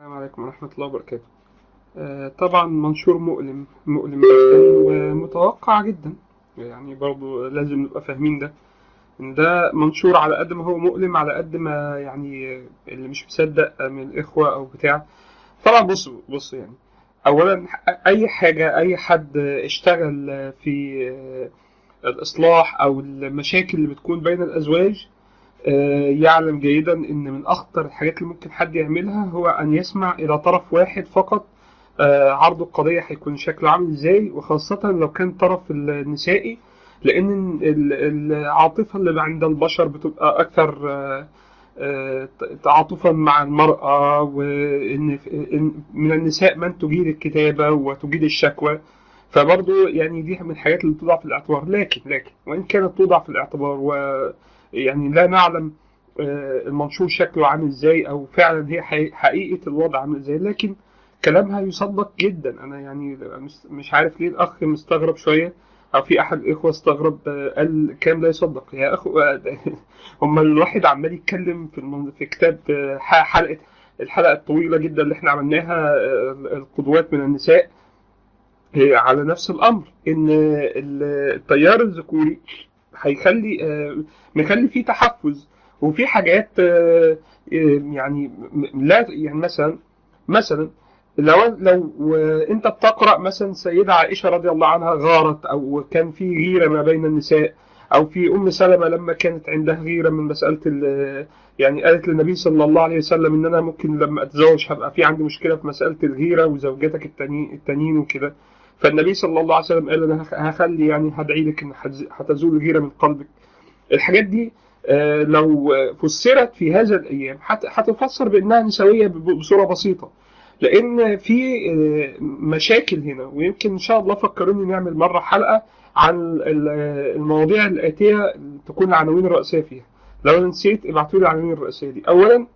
السلام عليكم ورحمة الله وبركاته آه، طبعا منشور مؤلم مؤلم جدا ومتوقع جدا يعني برضو لازم نبقى فاهمين ده ان ده منشور على قد ما هو مؤلم على قد ما يعني اللي مش مصدق من الاخوة او بتاع طبعا بصوا بصوا يعني اولا اي حاجة اي حد اشتغل في الاصلاح او المشاكل اللي بتكون بين الازواج يعلم جيدا ان من اخطر الحاجات اللي ممكن حد يعملها هو ان يسمع الى طرف واحد فقط عرض القضية هيكون شكله عامل ازاي وخاصة لو كان طرف النسائي لان العاطفة اللي عند البشر بتبقى اكثر تعاطفا مع المرأة وان من النساء من تجيد الكتابة وتجيد الشكوى فبرضه يعني دي من الحاجات اللي توضع في الاعتبار لكن لكن وان كانت توضع في الاعتبار و يعني لا نعلم المنشور شكله عامل ازاي او فعلا هي حقيقة الوضع عامل ازاي لكن كلامها يصدق جدا انا يعني مش عارف ليه الاخ مستغرب شوية او في احد الاخوة استغرب قال الكلام لا يصدق يا اخو هم الواحد عمال يتكلم في في كتاب حلقة الحلقة الطويلة جدا اللي احنا عملناها القدوات من النساء على نفس الامر ان التيار الذكوري هيخلي مخلي فيه تحفز وفي حاجات يعني لا يعني مثلا مثلا لو لو انت بتقرا مثلا سيده عائشه رضي الله عنها غارت او كان في غيره ما بين النساء او في ام سلمة لما كانت عندها غيره من مساله يعني قالت للنبي صلى الله عليه وسلم ان انا ممكن لما اتزوج هبقى في عندي مشكله في مساله الغيره وزوجتك التانيين التانيين وكده فالنبي صلى الله عليه وسلم قال انا هخلي يعني هدعي لك ان هتزول الغيره من قلبك الحاجات دي لو فسرت في هذا الايام هتفسر بانها نسويه بصوره بسيطه لان في مشاكل هنا ويمكن ان شاء الله فكروني نعمل مره حلقه عن المواضيع الاتيه تكون العناوين الرئيسيه فيها لو نسيت ابعتوا لي العناوين الرئيسيه دي اولا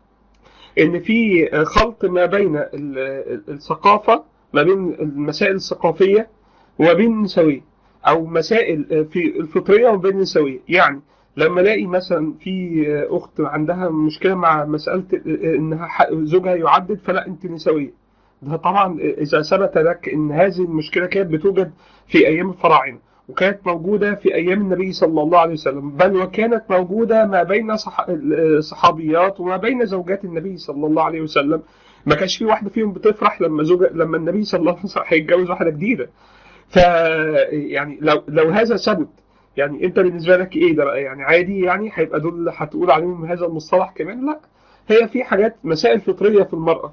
ان في خلط ما بين الثقافه ما بين المسائل الثقافيه وما بين النسويه او مسائل في الفطريه وما بين النسويه يعني لما الاقي مثلا في اخت عندها مشكله مع مساله انها زوجها يعدد فلا انت نسويه ده طبعا اذا ثبت لك ان هذه المشكله كانت بتوجد في ايام الفراعنه وكانت موجوده في ايام النبي صلى الله عليه وسلم بل وكانت موجوده ما بين صحابيات وما بين زوجات النبي صلى الله عليه وسلم ما كانش في واحده فيهم بتفرح لما زوج لما النبي صلى الله عليه وسلم هيتجوز واحده جديده ف يعني لو لو هذا ثبت يعني انت بالنسبه لك ايه ده بقى يعني عادي يعني هيبقى دول هتقول عليهم هذا المصطلح كمان لا هي في حاجات مسائل فطريه في المراه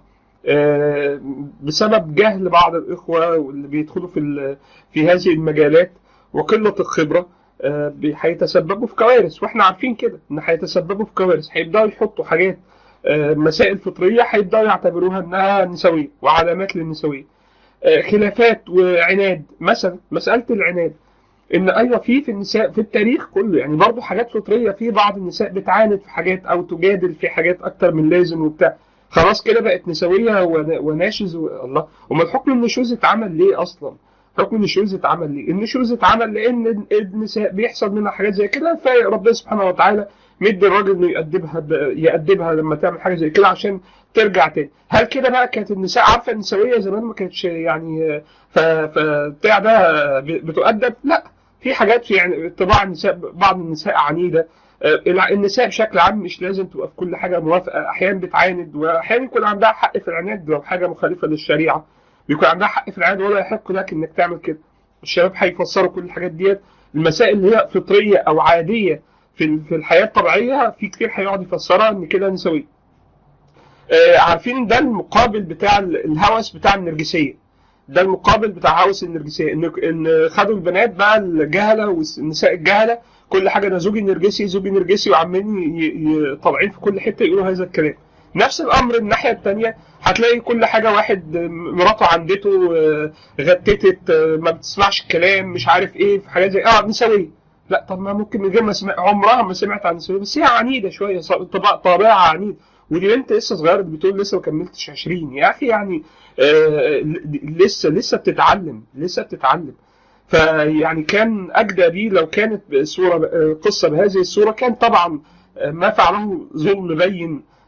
بسبب جهل بعض الاخوه واللي بيدخلوا في في هذه المجالات وقله الخبره هيتسببوا في كوارث واحنا عارفين كده ان هيتسببوا في كوارث هيبداوا يحطوا حاجات مسائل فطريه هيبداوا يعتبروها انها نسويه وعلامات للنسويه خلافات وعناد مثلا مساله العناد ان ايوه في في النساء في التاريخ كله يعني برضه حاجات فطريه في بعض النساء بتعاند في حاجات او تجادل في حاجات اكتر من لازم وبتاع خلاص كده بقت نسويه وناشز و... الله امال حكم النشوز اتعمل ليه اصلا؟ حكم النشوز اتعمل ليه؟ النشوز اتعمل لان النساء بيحصل منها حاجات زي كده فربنا سبحانه وتعالى مدي الراجل انه يأدبها ب... يأدبها لما تعمل حاجه زي كده عشان ترجع تاني هل كده بقى كانت النساء عارفه النسويه زمان ما كانتش يعني ف... فبتاع ده بتؤدب؟ لا في حاجات في يعني طباع النساء بعض النساء عنيده النساء بشكل عام مش لازم تبقى في كل حاجه موافقه احيانا بتعاند واحيانا يكون عندها حق في العناد لو حاجه مخالفه للشريعه بيكون عندها حق في العناد ولا يحق لك انك تعمل كده الشباب هيفسروا كل الحاجات ديت المسائل اللي هي فطريه او عاديه في في الحياه الطبيعيه في كتير هيقعد يفسرها ان كده نسويه آه عارفين ده المقابل بتاع الهوس بتاع النرجسيه ده المقابل بتاع هوس النرجسيه ان ان خدوا البنات بقى الجهله والنساء الجهله كل حاجه انا زوجي نرجسي زوجي نرجسي وعمالين طالعين في كل حته يقولوا هذا الكلام نفس الامر الناحيه الثانيه هتلاقي كل حاجه واحد مراته عندته غتتت ما بتسمعش الكلام مش عارف ايه في حاجات زي اه نسويه لا طب ما ممكن من غير ما سمع عمرها ما سمعت عن نسويه بس هي عنيده شويه طبيعه عنيده ودي بنت لسه صغيره بتقول لسه ما كملتش 20 يا اخي يعني آه لسه لسه بتتعلم لسه بتتعلم فيعني كان اجدى بيه لو كانت صوره قصه بهذه الصوره كان طبعا ما فعله ظلم بين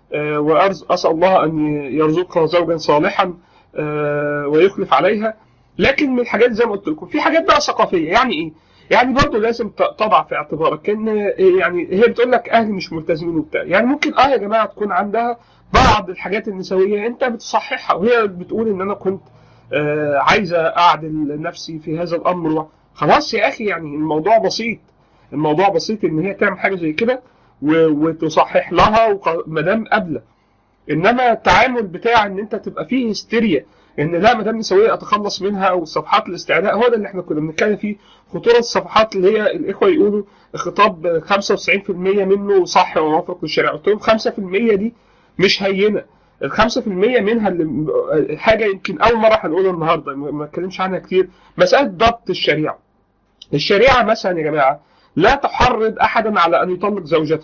آه، وأسأل الله أن يرزقها زوجا صالحا آه، ويخلف عليها لكن من الحاجات زي ما قلت لكم في حاجات بقى ثقافية يعني إيه؟ يعني برضه لازم ت- تضع في اعتبارك ان يعني هي بتقول لك اهلي مش ملتزمين وبتاع يعني ممكن اه يا جماعه تكون عندها بعض الحاجات النسويه انت بتصححها وهي بتقول ان انا كنت آه، عايزه اعدل نفسي في هذا الامر خلاص يا اخي يعني الموضوع بسيط الموضوع بسيط ان هي تعمل حاجه زي كده و- وتصحح لها ما دام قابله انما التعامل بتاع ان انت تبقى فيه هستيريا ان لا ما دام نسويه اتخلص منها او صفحات الاستعداء هو ده اللي احنا كنا بنتكلم فيه خطوره الصفحات اللي هي الاخوه يقولوا خطاب 95% منه صح وموافق للشريعه قلت لهم 5% دي مش هينه ال 5% منها اللي حاجه يمكن اول مره هنقولها النهارده ما ما اتكلمش عنها كتير مساله ضبط الشريعه الشريعه مثلا يا جماعه لا تحرض احدا على ان يطلق زوجته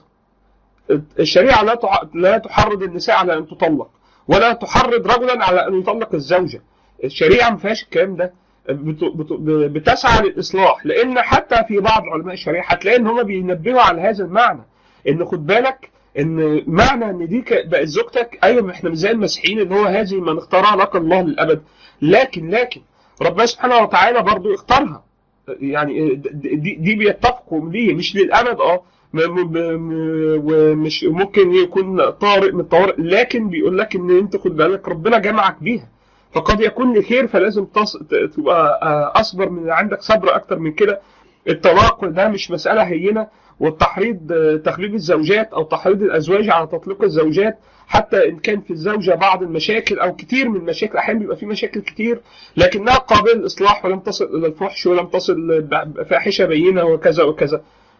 الشريعه لا تع- لا تحرض النساء على ان تطلق ولا تحرض رجلا على ان يطلق الزوجه الشريعه ما فيهاش الكلام ده بت- بت- بتسعى للاصلاح لان حتى في بعض علماء الشريعه هتلاقي ان هم بينبهوا على هذا المعنى ان خد بالك ان معنى ان دي ك- بقت زوجتك ايوه ما احنا مش زي المسيحيين اللي هو هذه من اختارها لك الله للابد لكن لكن ربنا سبحانه وتعالى برضو اختارها يعني دي, دي بيتفقوا ليه مش للابد اه م- م- م- ومش ممكن يكون طارئ من الطوارئ لكن بيقول لك ان انت خد بالك ربنا جمعك بيها فقد يكون لخير فلازم تص... ت- تبقى آه، اصبر من عندك صبر اكتر من كده الطلاق ده مش مساله هينه والتحريض آه، تخريب الزوجات او تحريض الازواج على تطليق الزوجات حتى ان كان في الزوجه بعض المشاكل او كتير من المشاكل احيانا بيبقى في مشاكل كتير لكنها قابله للاصلاح ولم تصل الى الفحش ولم تصل ب- فاحشه بينه وكذا وكذا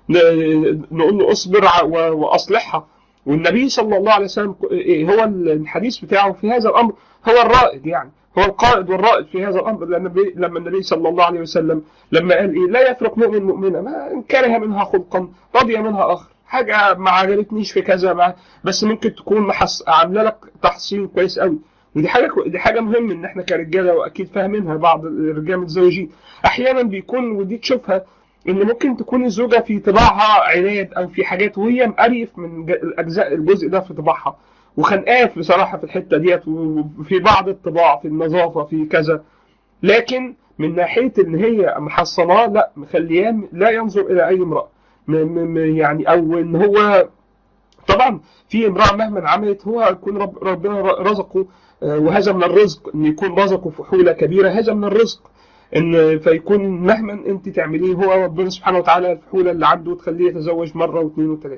ن- نقول له اصبر ع- و- واصلحها والنبي صلى الله عليه وسلم إيه هو الحديث بتاعه في هذا الامر هو الرائد يعني هو القائد والرائد في هذا الامر لان النبي- لما النبي صلى الله عليه وسلم لما قال ايه لا يفرق مؤمن مؤمنه ما ان كره منها خلقا رضي منها اخر حاجه ما عجبتنيش في كذا ما بس ممكن تكون محس... عامله لك تحصين كويس قوي ودي حاجه كو- دي حاجه مهم ان احنا كرجاله واكيد فاهمينها بعض الرجال متزوجين احيانا بيكون ودي تشوفها ان ممكن تكون الزوجه في طباعها عناد او في حاجات وهي مقريف من ج- الاجزاء الجزء ده في طباعها وخنقاف بصراحه في الحته ديت وفي بعض الطباع في النظافه في كذا لكن من ناحيه ان هي محصناه لا مخلياه لا ينظر الى اي امراه م- م- م- يعني او ان هو طبعا في امراه مهما عملت هو يكون رب ربنا رزقه آه، وهذا من الرزق ان يكون رزقه فحوله كبيره هذا من الرزق ان فيكون مهما انت تعمليه هو ربنا سبحانه وتعالى الفحوله اللي عنده تخليه يتزوج مره واثنين وثلاثه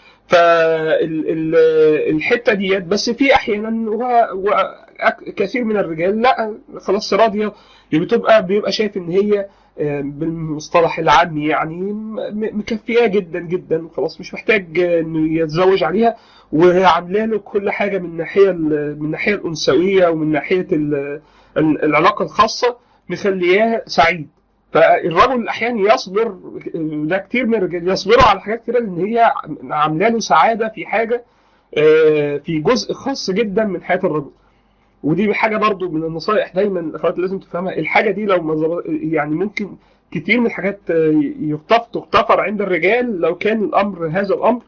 فالحته ديت بس في احيانا وكثير من الرجال لا خلاص راضيه بتبقى بيبقى شايف ان هي آه، بالمصطلح العامي يعني م- مكفياه جدا جدا خلاص مش محتاج آه، انه يتزوج عليها وعامله له كل حاجه من الناحيه ال- من الناحيه الانثويه ومن ناحيه ال- ال- العلاقه الخاصه مخلياه سعيد فالرجل احيانا يصبر ده كتير من الرجال يصبروا على حاجات كده لان هي عامله له سعاده في حاجه آه، في جزء خاص جدا من حياه الرجل ودي حاجه برضو من النصائح دايما الاخوات لازم تفهمها الحاجه دي لو ما ظبط- يعني ممكن كتير من الحاجات آه، يختف تغتفر عند الرجال لو كان الامر هذا الامر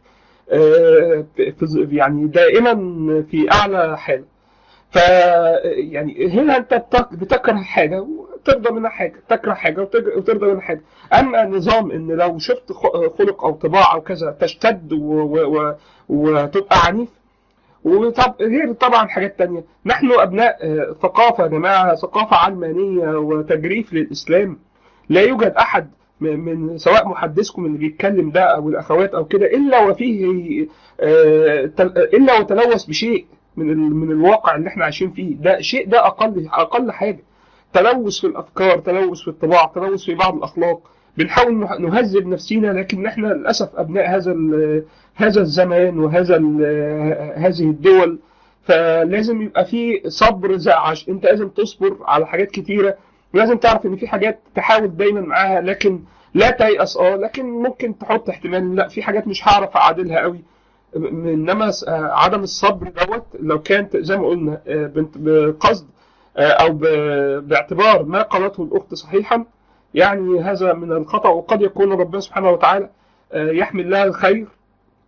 آه، في- يعني دائما في اعلى حاله ف يعني هنا انت بتك- بتكره حاجه وترضى منها حاجه تكره حاجه وتج- وترضى منها حاجه اما نظام ان لو شفت خ- خلق او طباع او كذا تشتد و... و... و... وتبقى عنيف وطب غير طبعا حاجات تانية نحن ابناء آه، ثقافه يا جماعه ثقافه علمانيه وتجريف للاسلام لا يوجد احد من من- سواء محدثكم اللي بيتكلم ده او الاخوات او كده الا وفيه آه، تل- الا وتلوث بشيء من ال- من الواقع اللي احنا عايشين فيه ده شيء ده اقل اقل حاجه تلوث في الافكار تلوث في الطباع تلوث في بعض الاخلاق بنحاول نه- نهذب نفسينا لكن احنا للاسف ابناء هذا ال- هذا الزمان وهذا ال- هذه الدول فلازم يبقى في صبر زي عش... انت لازم تصبر على حاجات كتيره ولازم تعرف ان في حاجات تحاول دايما معاها لكن لا تيأس اه لكن ممكن تحط احتمال لا في حاجات مش هعرف اعادلها قوي م- انما س- آه، عدم الصبر دوت لو كانت زي ما قلنا آه، بنت- بقصد آه، او ب- باعتبار ما قالته الاخت صحيحا يعني هذا من الخطأ وقد يكون ربنا سبحانه وتعالى آه، يحمل لها الخير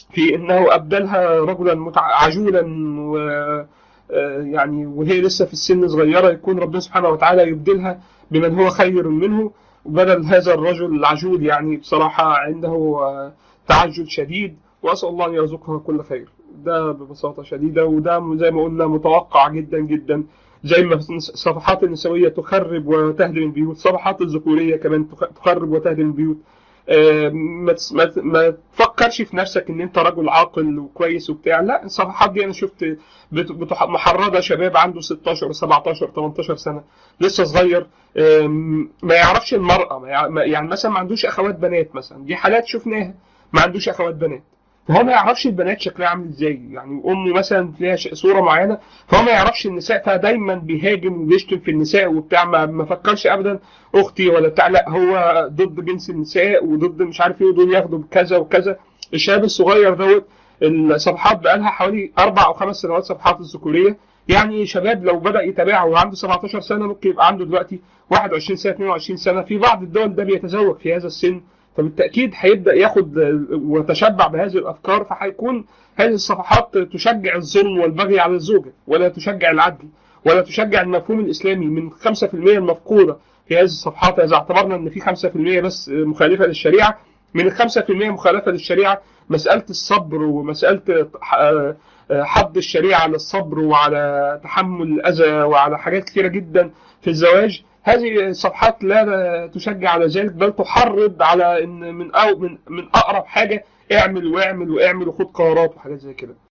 في انه ابدلها رجلا متع... عجولا و يعني وهي لسه في السن صغيره يكون ربنا سبحانه وتعالى يبدلها بمن هو خير منه وبدل هذا الرجل العجول يعني بصراحه عنده تعجل شديد واسال الله ان يرزقها كل خير ده ببساطه شديده وده زي ما قلنا متوقع جدا جدا زي ما الصفحات النسويه تخرب وتهدم البيوت الصفحات الذكوريه كمان تخرب وتهدم البيوت ما ما ما تفكرش في نفسك ان انت رجل عاقل وكويس وبتاع لا الصفحات دي انا شفت محرضه شباب عنده 16 17 18 سنه لسه صغير ما يعرفش المراه يعني مثلا ما عندوش اخوات بنات مثلا دي حالات شفناها ما عندوش اخوات بنات فهو ما يعرفش البنات شكلها عامل ازاي يعني امه مثلا ليها صوره معينه فهو ما يعرفش النساء فدايما بيهاجم وبيشتم في النساء وبتاع ما, ما فكرش ابدا اختي ولا بتاع لا هو ضد جنس النساء وضد مش عارف ايه ودول ياخدوا كذا وكذا الشباب الصغير دوت الصفحات بقى لها حوالي اربع او خمس سنوات صفحات الذكوريه يعني شباب لو بدا يتابعها وعنده 17 سنه ممكن يبقى عنده دلوقتي 21 سنه 22 سنه في بعض الدول ده بيتزوج في هذا السن فبالتاكيد هيبدا ياخد ويتشبع بهذه الافكار فهيكون هذه الصفحات تشجع الظلم والبغي على الزوجه ولا تشجع العدل ولا تشجع المفهوم الاسلامي من 5% المفقوده في هذه الصفحات اذا اعتبرنا ان في 5% بس مخالفه للشريعه من ال 5% مخالفه للشريعه مساله الصبر ومساله حد الشريعه على الصبر وعلى تحمل الاذى وعلى حاجات كثيره جدا في الزواج هذه الصفحات لا تشجع على ذلك بل تحرض على ان من أو من من اقرب حاجه اعمل واعمل واعمل وخد قرارات وحاجات زي كده